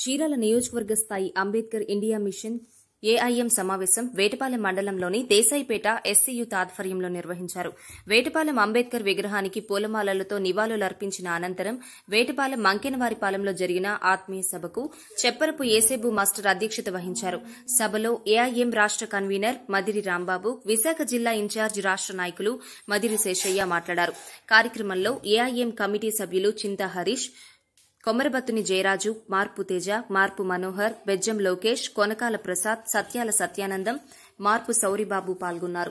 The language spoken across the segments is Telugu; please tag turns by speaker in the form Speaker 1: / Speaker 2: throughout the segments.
Speaker 1: చీరాల నియోజకవర్గ స్థాయి అంబేద్కర్ ఇండియా మిషన్ ఏఐఎం సమావేశం వేటపాలెం మండలంలోని దేశాయిపేట ఎస్సీ యూత్ ఆధ్వర్యంలో నిర్వహించారు వేటపాలెం అంబేద్కర్ విగ్రహానికి పూలమాలలతో నివాళులర్పించిన అనంతరం వేటపాలెం మంకెనవారిపాలెంలో జరిగిన ఆత్మీయ సభకు చెప్పరపు ఏసేబు మాస్టర్ అధ్యక్షత వహించారు సభలో ఏఐఎం రాష్ట కన్వీనర్ మదిరి రాంబాబు విశాఖ జిల్లా ఇన్ఛార్జి రాష్ట నాయకులు మదిరి శేషయ్య మాట్లాడారు కార్యక్రమంలో ఏఐఎం కమిటీ సభ్యులు చింతా హరీష్ కొమరబత్తుని జయరాజు మార్పు తేజ మార్పు మనోహర్ బెజ్జం లోకేష్ కొనకాల ప్రసాద్ సత్యాల సత్యానందం మార్పు సౌరిబాబు పాల్గొన్నారు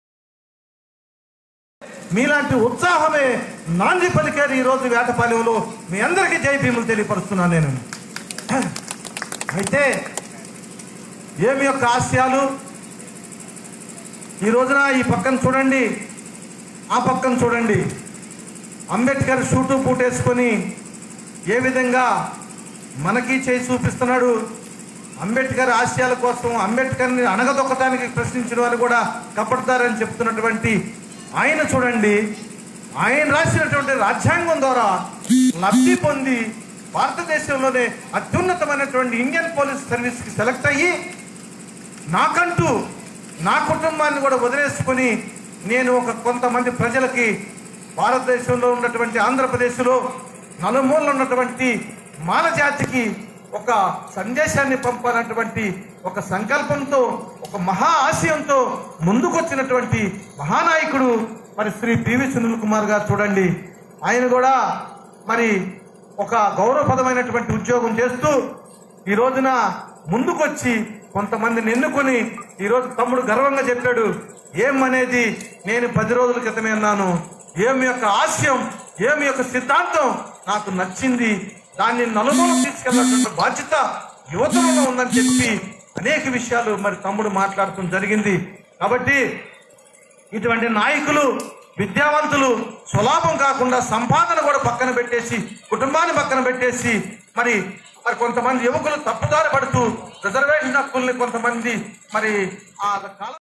Speaker 2: మీలాంటి ఉత్సాహమే నాంది పలికారు ఈ రోజు వేటపాలెంలో మీ అందరికీ జై భీములు తెలియపరుస్తున్నాను నేను అయితే ఏమి యొక్క ఆశయాలు ఈ రోజున ఈ పక్కన చూడండి ఆ పక్కన చూడండి అంబేద్కర్ షూటు బూట్ వేసుకొని ఏ విధంగా మనకి చేయి చూపిస్తున్నాడు అంబేద్కర్ ఆశయాల కోసం అంబేద్కర్ని అణగదొక్కటానికి ప్రశ్నించిన వారు కూడా కపడతారని చెప్తున్నటువంటి ఆయన చూడండి ఆయన రాసినటువంటి రాజ్యాంగం ద్వారా లబ్ధి పొంది భారతదేశంలోనే అత్యున్నతమైనటువంటి ఇండియన్ పోలీస్ సర్వీస్కి సెలెక్ట్ అయ్యి నాకంటూ నా కుటుంబాన్ని కూడా వదిలేసుకొని నేను ఒక కొంతమంది ప్రజలకి భారతదేశంలో ఉన్నటువంటి ఆంధ్రప్రదేశ్లో నలుమూలలో ఉన్నటువంటి మానజాతికి ఒక సందేశాన్ని పంపాలన్నటువంటి ఒక సంకల్పంతో ఒక మహా ఆశయంతో ముందుకొచ్చినటువంటి మహానాయకుడు మరి శ్రీ పివి సునీల్ కుమార్ గారు చూడండి ఆయన కూడా మరి ఒక గౌరవప్రదమైనటువంటి ఉద్యోగం చేస్తూ ఈ రోజున ముందుకొచ్చి కొంతమందిని ఎన్నుకొని ఈరోజు తమ్ముడు గర్వంగా చెప్పాడు ఏం అనేది నేను పది రోజుల క్రితమే అన్నాను ఏమి యొక్క ఆశయం ఏమి యొక్క సిద్ధాంతం నాకు నచ్చింది దాన్ని నలుమూల తీసుకెళ్ళినటువంటి బాధ్యత యువతలో ఉందని చెప్పి అనేక విషయాలు మరి తమ్ముడు మాట్లాడటం జరిగింది కాబట్టి ఇటువంటి నాయకులు విద్యావంతులు సులాభం కాకుండా సంపాదన కూడా పక్కన పెట్టేసి కుటుంబాన్ని పక్కన పెట్టేసి మరి మరి కొంతమంది యువకులు తప్పుదారి పడుతూ రిజర్వేషన్ హక్కుల్ని కొంతమంది మరి ఆ కాలం